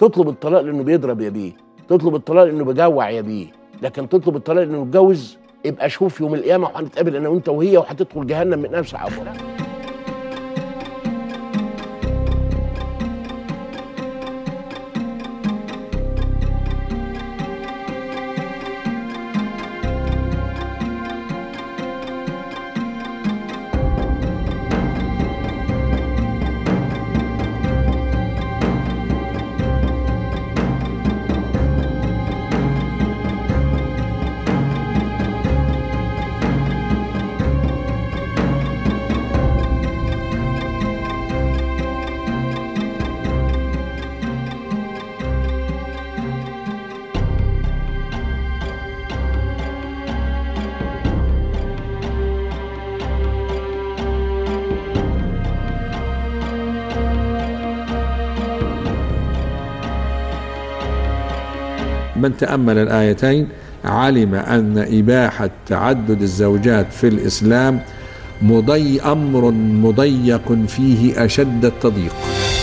تطلب الطلاق لانه بيضرب يا بيه تطلب الطلاق لانه بيجوع يا بيه لكن تطلب الطلاق لانه اتجوز يبقى شوف يوم القيامه وهنتقابل انا وانت وهي وهتدخل جهنم من نفس عبوه من تأمل الآيتين علم أن إباحة تعدد الزوجات في الإسلام مضي أمر مضيق فيه أشد التضييق